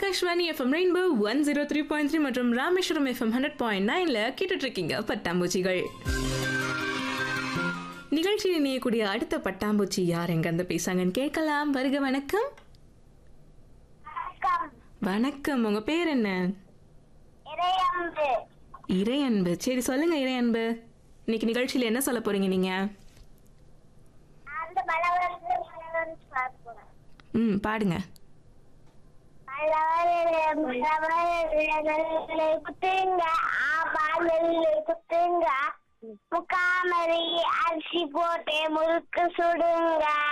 Akashvani FM rainbow one zero three point three மற்றும் Rameswaram FM hundred point நைன்ல கேட்டுட்டு இருக்கீங்க பட்டாம்பூச்சிகள் நிகழ்ச்சியில் இணையக்கூடிய அடுத்த பட்டாம்பூச்சி யார் எங்க இருந்து பேசாங்கன்னு கேட்கலாம் வருக வணக்கம் வணக்கம் வணக்கம் உங்க பேர் என்ன இறையம்பு இறையன்பு சரி சொல்லுங்க இறையன்பு இன்னைக்கு நிகழ்ச்சியில என்ன சொல்ல போறீங்க நீங்க அந்த பலவரத்து பலவரத்து பார்ப்போம் ம் பாடுங்க பலவரங்களை குத்துங்க ஆபாலை குத்துங்க முக்காமரி அரிசி போட்டு முறுக்கு சுடுங்க